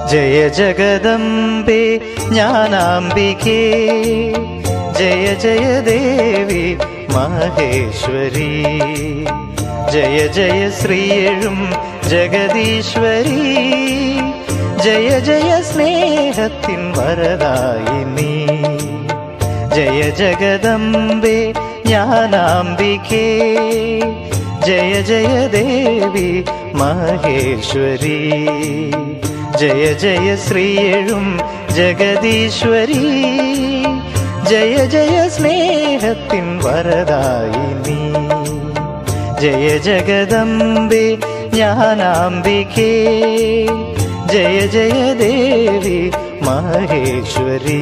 ജയ ജഗദംബേ ജ്ഞാനാംബികേ ജയ ജയ ദേവി മഹേശ്വരി ജയ ജയ ശ്രീയഴും ജഗദീശ്വരി ജയ ജയ സ്നേഹത്തിൻ വരദായിനി ജയ ജഗദംബേ ജ്ഞാനാംബികേ ജയ ജയ ദേവി മഹേശ്വരി ജയ ജയ ശ്രീയഴും ജഗദീശ്വരി ജയ ജയ സ്നേഹത്തിൻ വരദായിനി ജയ ജഗദംബേ ജ്ഞാനാംബികേ ജയ ജയ ദേവി മഹേശ്വരി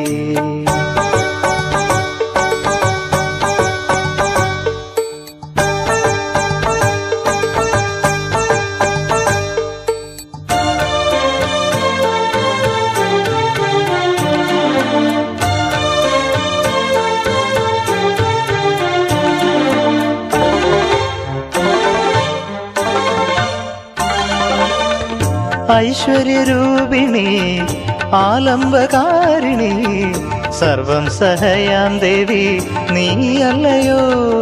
ഐശ്വര്യരൂപിണി ആലംബകാരിണി സർവം സഹയാം ദേവി നീയല്ലയോ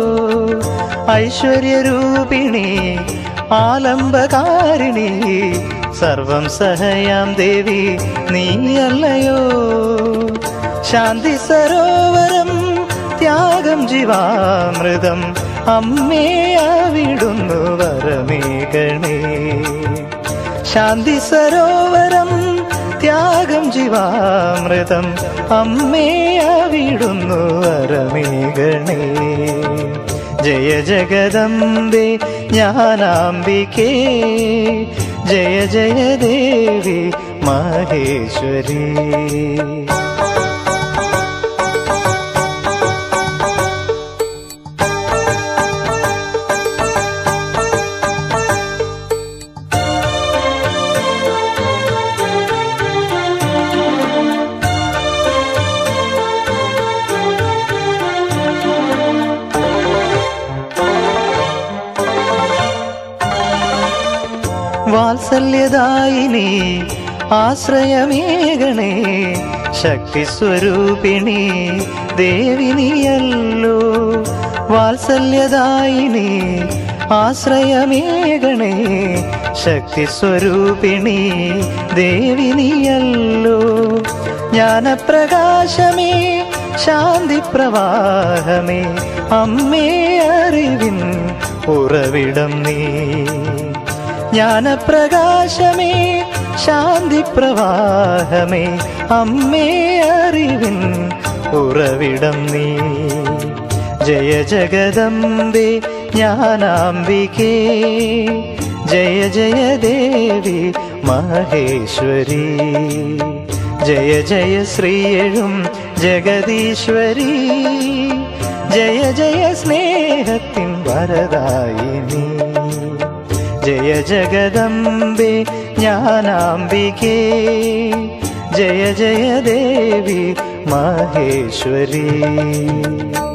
ഐശ്വര്യരൂപിണി ആലംബകാരിണി സർവം സഹയാം ദേവി നീയല്ലയോ ശാന്തി സരോവരം ത്യാഗം ജീവാമൃതം അമ്മേ അവിടുന്നു വരമേകണേ ശാന്തി സരോവരം ത്യാഗം ജീവാമൃതം അമ്മേ അവിടുന്നു വരമേകണേ ജയ ജഗദംബേ ജ്ഞാനാംബികേ ജയ ജയ ദേവി മഹേശ്വരി വാത്സല്യദായിനി ആശ്രയമേകണേ ശക്തി സ്വരൂപിണി ദേവിനിയല്ലോ വാത്സല്യദായിനി ആശ്രയമേകണേ ശക്തി സ്വരൂപിണി ദേവിനിയല്ലോ ജ്ഞാനപ്രകാശമേ ശാന്തി പ്രവാഹമേ അമ്മേ അറിവിൻ ഉറവിടം നീ ജ്ഞാനപ്രകാശമേ ശാന്തി പ്രവാഹമേ അമ്മേ അറിവിൻ ഉറവിടം നീ ജയ ജഗദംബേ ജ്ഞാനാംബികേ ജയ ജയ ദേവി മഹേശ്വരി ജയ ജയ ശ്രീയഴും ജഗദീശ്വരി ജയ ജയ സ്നേഹത്തിൻ വരദായിനി ജയ ജഗദംബേ ജ്ഞാനാംബികേ ജയ ജയ ദേവി മഹേശ്വരി